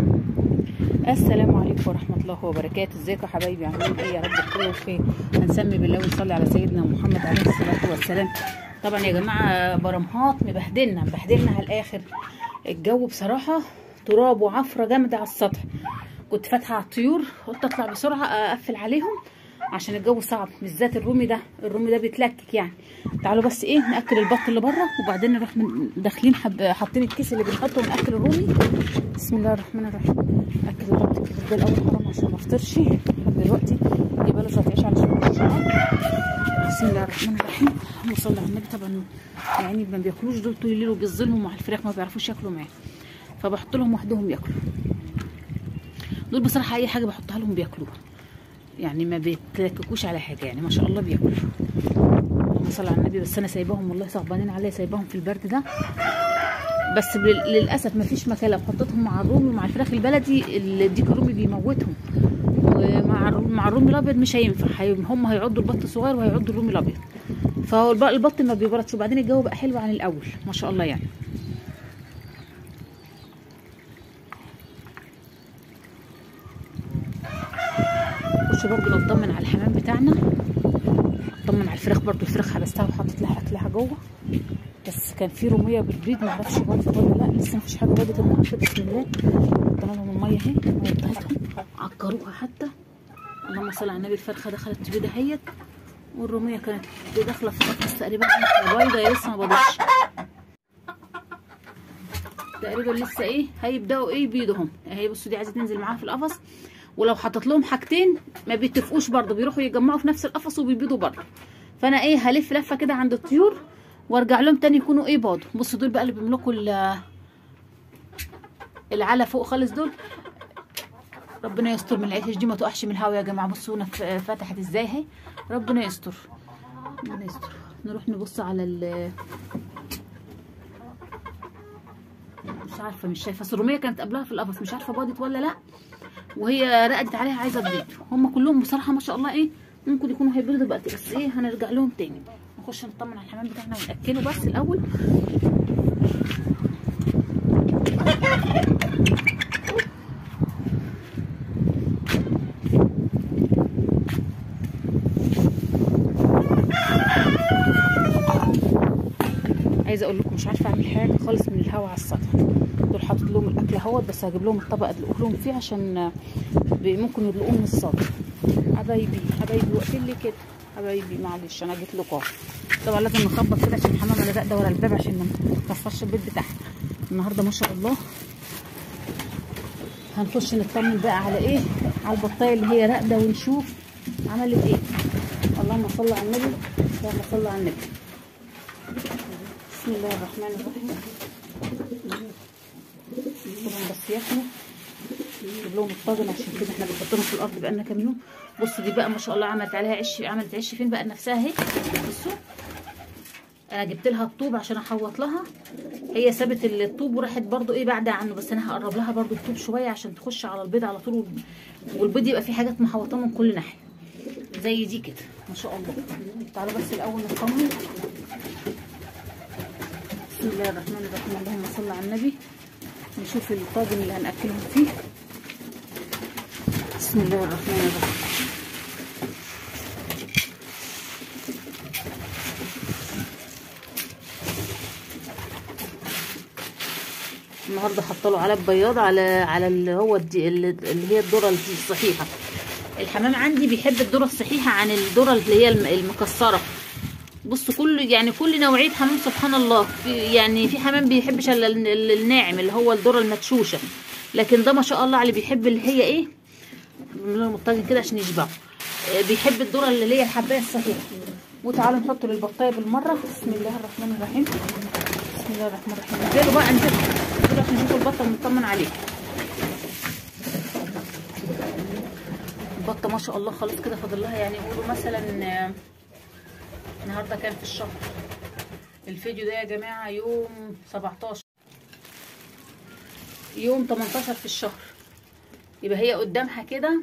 السلام عليكم ورحمة الله وبركاته ازيكم يا حبايبي عاملين ايه يا رب تكونوا بخير هنسمي بالله ونصلي على سيدنا محمد عليه الصلاة والسلام طبعا يا جماعة برمهات مبهدلنا مبهدلنا على الآخر الجو بصراحة تراب وعفرة جامدة على السطح كنت فاتحة على الطيور قلت اطلع بسرعة اقفل عليهم عشان الجو صعب بالذات الرومي ده الرومي ده بيتلكك يعني تعالوا بس ايه ناكل البط اللي بره وبعدين نروح من داخلين حب حاطين الكيس اللي بنحطه وناكل الرومي بسم الله الرحمن الرحيم اكل البط الكيس ده الاول حرام عشان ما افطرش لحد دلوقتي يبقى له ساعه عيش على شويه الشعر بسم الله الرحمن الرحيم اللهم صل على النبي طبعا يعني ما بياكلوش دول طول الليل وبيظلموا مع الفراخ ما بيعرفوش ياكلوا معاه فبحط لهم وحدهم ياكلوا دول بصراحه اي حاجه بحطها لهم بياكلوها يعني ما بيتلككوش على حاجه يعني ما شاء الله بياكلوا اللهم صل على النبي بس انا سايباهم والله صعبانين عليا سايباهم في البرد ده بس لل- للاسف ما فيش مكان لو حطيتهم مع الرومي ومع الفراخ البلدي الديك الرومي بيموتهم ومع الر- مع الرومي الابيض مش هينفع هي- هم هيعضوا البط الصغير وهيعضوا الرومي الابيض فهو الب- البط ما بيبردش وبعدين الجو بقى حلو عن الاول ما شاء الله يعني نخش برضو نطمن على الحمام بتاعنا اطمن على الفراخ برضو الفراخ حبستها وحطيت لها اكلها جوه بس كان في روميه بالبيض معرفش بردت ولا لا لسه مفيش حاجه بردت النهارده بسم الله حطينا لهم الميه اهي الميه بتاعتهم عكروها حتى اللهم صل على النبي الفرخه دخلت بيضه اهيت والروميه كانت داخله في القفص تقريبا يا بايضه يا لسه ما بيضتش تقريبا لسه ايه هيبداوا ايه بيضهم اهي بصوا دي عايزه تنزل معاها في القفص ولو حطيت لهم حاجتين ما بيتفقوش برضه بيروحوا يجمعوا في نفس القفص وبيبيضوا برضه فانا ايه هلف لفه كده عند الطيور وارجع لهم تاني يكونوا ايه باضوا بصوا دول بقى اللي بيملكوا ال- العلا فوق خالص دول ربنا يستر من العيش دي ما تقعش من الهوا يا جماعه بصوا هنا ف- فتحت ازاي اهي ربنا يستر ربنا يستر نروح نبص على ال مش عارفه مش شايفه أصل الروميه كانت قبلها في القفص مش عارفه باضت ولا لا وهي رقدت عليها عايزه تبيض هم كلهم بصراحه ما شاء الله ايه ممكن يكونوا هيبيضوا دلوقتي بس ايه هنرجع لهم تاني نخش نطمن على الحمام بتاعنا وناكله بس الاول عايزه اقول لكم مش عارفه اعمل حاجه خالص من الهوا على السطح دول حاطط لهم الاكل اهوت بس هجيب لهم الطبق ادلق لهم فيه عشان ب- ممكن يدلقوه من الصدر حبايبي حبايبي واقفين لي كده حبايبي معلش انا جيت لكم أهو. طبعا لازم نخبط كده عشان الحمامه اللي راقده ورا الباب عشان ما نكسرش البيت بتاعها النهارده ما شاء الله هنخش نطمن بقى على ايه على البطايه اللي هي راقده ونشوف عملت ايه اللهم صل على النبي اللهم صل على النبي بسم الله الرحمن الرحيم طبعا بس ياكلوا نجيب لهم الطاجن عشان كده احنا بنحطهم في الارض بقالنا كام يوم بصوا دي بقى ما شاء الله عملت عليها عش عملت عش فين بقى نفسها اهي بصوا انا جبت لها الطوب عشان احوط لها هي سابت الطوب وراحت برضو ايه بعد عنه بس انا هقرب لها برضو الطوب شويه عشان تخش على البيض على طول والبيض يبقى فيه حاجات محوطاه من كل ناحيه زي دي كده ما شاء الله تعالوا بس الاول نطمن بسم الله الرحمن الرحيم اللهم صل على النبي نشوف الطاجن اللي هنأكلهم فيه بسم الله الرحمن الرحيم النهارده حاطه له علب بياض على على اللي هو الدي اللي هي الذره الصحيحه الحمام عندي بيحب الذره الصحيحه عن الذره اللي هي الم- المكسره بصوا كل يعني كل نوعيه حمام سبحان الله في يعني في حمام بيحبش الا ال- ال- الناعم اللي هو الذره المدشوشه لكن ده ما شاء الله عليه بيحب اللي هي ايه بنعمل لهم الطاجن كده عشان يشبعوا آه، بيحب الذره اللي هي الحبايه الصحيحه وتعالوا نحط للبطايه بالمره بسم الله الرحمن الرحيم بسم الله الرحمن الرحيم انزلوا بقى انزلوا انزلوا عشان نشوف البطه ونطمن عليها البطه ما شاء الله خلاص كده فاضل لها يعني يقولوا مثلا آه، النهارده كام في الشهر الفيديو ده يا جماعه يوم 17 يوم 18 في الشهر يبقى هي قدامها كده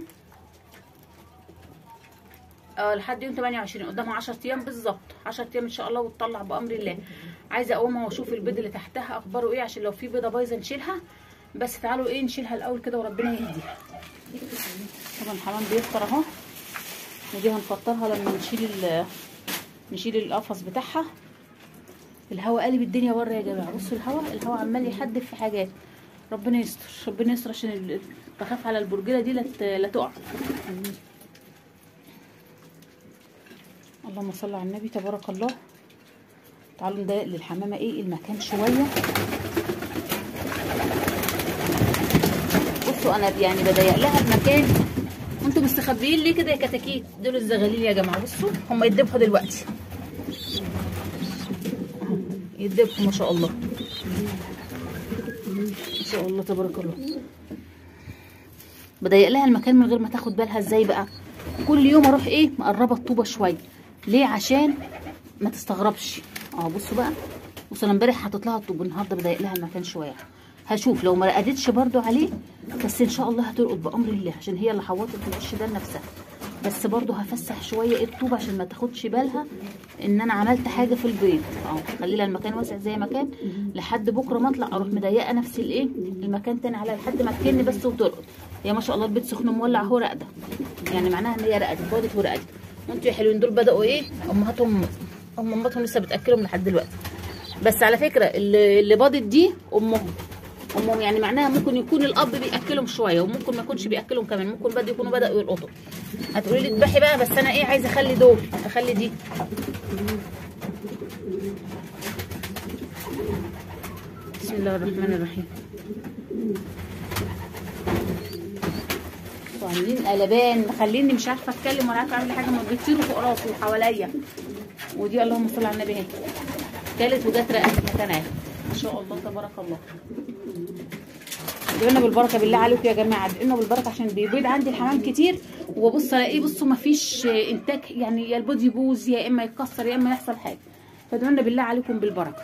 اه لحد يوم 28 قدامها 10 ايام بالظبط 10 ايام ان شاء الله وتطلع بامر الله عايزه اقومها واشوف البيض اللي تحتها اخباره ايه عشان لو في بيضه بايظه نشيلها بس تعالوا ايه نشيلها الاول كده وربنا يهديها طبعا الحمام بيفطر اهو ودي هنفطرها لما نشيل ال نشيل القفص بتاعها الهواء قلب الدنيا بره يا جماعه بصوا الهواء الهواء عمال يحدف في حاجات ربنا يستر ربنا يستر عشان ال- بخاف على البرجله دي لا ت- لا تقع اللهم صل على النبي تبارك الله تعالوا نضيق للحمامه ايه المكان شويه بصوا انا يعني بضيق لها المكان انتوا مستخبيين ليه كده يا كتاكيت دول الزغاليل يا جماعه بصوا هم يدبحوا دلوقتي يدبحوا ما شاء الله ما شاء الله تبارك الله بضيق لها المكان من غير ما تاخد بالها ازاي بقى كل يوم اروح ايه مقربه الطوبه شويه ليه عشان ما تستغربش اه بصوا بقى بصوا انا امبارح حاطط لها الطوب النهارده بضيق لها المكان شويه هشوف لو ما رقدتش برضو عليه بس ان شاء الله هترقد بامر الله عشان هي اللي حوطت الوش ده لنفسها بس برضو هفسح شويه ايه الطوب عشان ما تاخدش بالها ان انا عملت حاجه في البيض اه خلي لها المكان واسع زي ما كان لحد بكره ما اطلع اروح مضيقه نفس الايه المكان تاني على لحد ما تكن بس وترقد هي ما شاء الله البيت سخن مولع اهو راقده يعني معناها ان هي رقدت بادت ورقدت وانتوا يا حلوين دول بداوا ايه امهاتهم ام امهاتهم لسه بتاكلهم لحد دلوقتي بس على فكره اللي اللي باضت دي امهم امهم يعني معناها ممكن يكون الاب بياكلهم شويه وممكن ما يكونش بياكلهم كمان ممكن بدأ يكونوا بداوا يلقطوا هتقولي لي اذبحي بقى بس انا ايه عايزه اخلي دول اخلي دي بسم الله الرحمن الرحيم عاملين قلبان مخليني مش عارفه اتكلم ولا عارفه اعمل حاجه ما بيطيروا فوق راسي وحواليا ودي اللهم صل على النبي اهي كلت وجت رقت مكانها ما شاء الله تبارك الله ادعوا بالبركه بالله عليكم يا جماعه ادعوا بالبركه عشان بيبيض عندي الحمام كتير وبص الاقيه بصوا ما فيش انتاج يعني يا البيض يبوظ يا اما يتكسر يا اما يحصل حاجه فادعوا بالله عليكم بالبركه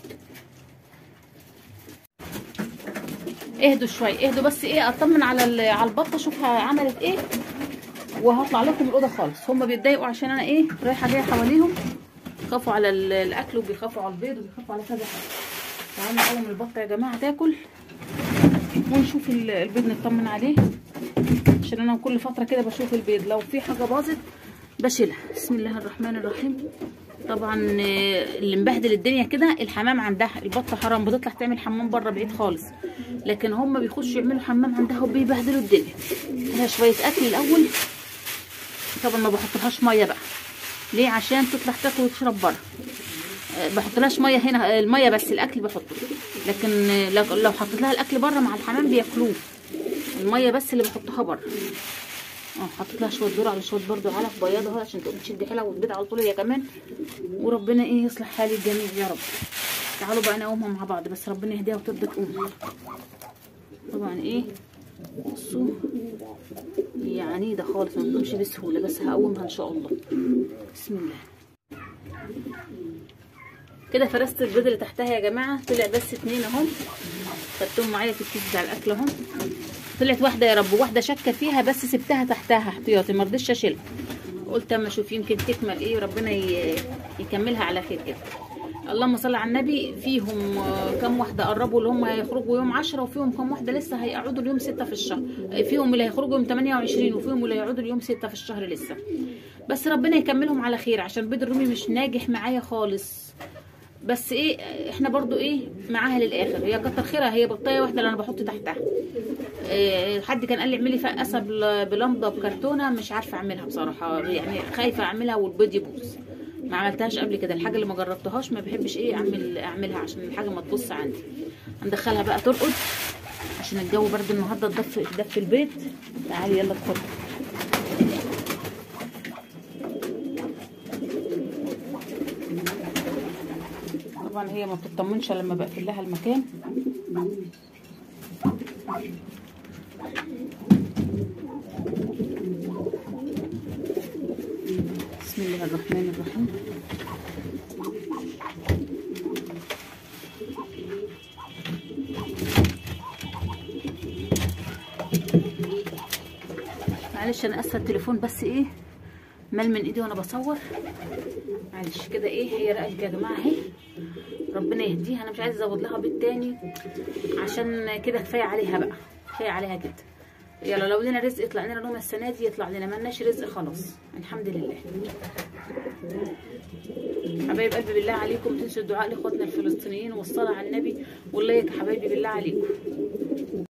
اهدوا شويه اهدوا بس ايه اطمن على ال- على البطه اشوفها عملت ايه وهطلع لكم الاوضه خالص هم بيتضايقوا عشان انا ايه رايحه جايه حواليهم بيخافوا على ال- الاكل وبيخافوا على البيض وبيخافوا على كذا حاجه تعالوا اول ما البطه يا جماعه تاكل ونشوف ال- البيض نطمن عليه عشان انا كل فتره كده بشوف البيض لو في حاجه باظت بشيلها بسم الله الرحمن الرحيم طبعا آه، اللي مبهدل الدنيا كده الحمام عندها البطه حرام بتطلع تعمل حمام بره بعيد خالص لكن هم بيخشوا يعملوا حمام عندها وبيبهدلوا الدنيا لها شويه اكل الاول طبعا ما بحطلهاش ميه بقى ليه عشان تطلع تاكل وتشرب بره آه، بحطلهاش ميه هنا آه، الميه بس الاكل بحطه لكن آه، لو لو حطيت لها الاكل بره مع الحمام بياكلوه الميه بس اللي بحطها بره اه حطيت لها شويه ذره على شويه برضو علف بياض اهو عشان تقوم تشد حيلها وتبيض على طول هي كمان وربنا ايه يصلح حال الجميع يا رب تعالوا بقى نقومها مع بعض بس ربنا يهديها وترضى تقوم طبعا ايه بصوا هي عنيده خالص ما بتقومش بسهوله بس هقومها ان شاء الله بسم الله كده فرست البيض اللي تحتها يا جماعه طلع بس اتنين اهم خدتهم معايا في الكيس بتاع الاكل اهم طلعت واحده يا رب واحده شاكه فيها بس سبتها تحتها احتياطي ما رضيتش اشيلها قلت اما اشوف يمكن تكمل ايه وربنا ي- يكملها على خير كده اللهم صل على النبي فيهم آه، كم واحده قربوا اللي هم هيخرجوا يوم 10 وفيهم كم واحده لسه هيقعدوا اليوم 6 في الشهر آه، فيهم اللي هيخرجوا يوم 28 وفيهم اللي هيقعدوا اليوم 6 في الشهر لسه بس ربنا يكملهم على خير عشان بيض الرومي مش ناجح معايا خالص بس ايه احنا برضو ايه معاها للاخر هي كتر خيرها هي بطايه واحده اللي انا بحط تحتها إيه حد كان قال لي اعملي فقاسه بل- بلمضه بكرتونه مش عارفه اعملها بصراحه يعني خايفه اعملها والبيض يبوظ ما عملتهاش قبل كده الحاجه اللي ما جربتهاش ما بحبش ايه اعمل اعملها عشان الحاجه ما تبص عندي هندخلها بقى ترقد عشان الجو برد النهارده تدف تدف البيت تعالي يلا ادخلي طبعا هي ما بتطمنش لما بقفل لها المكان بسم الله الرحمن الرحيم معلش انا اسفه التليفون بس ايه مال من ايدي وانا بصور معلش كده ايه هي رقت يا جماعه اهي ربنا يهديها انا مش عايزه ازود لها بيت تاني عشان كده كفايه عليها بقى كفايه عليها كده يلا لو لنا رزق يطلع لنا نومه السنه دي يطلع لنا ملناش رزق خلاص الحمد لله حبايب قلبي بالله عليكم تنسوا الدعاء لاخواتنا الفلسطينيين والصلاه على النبي واللايك يا حبايبي بالله عليكم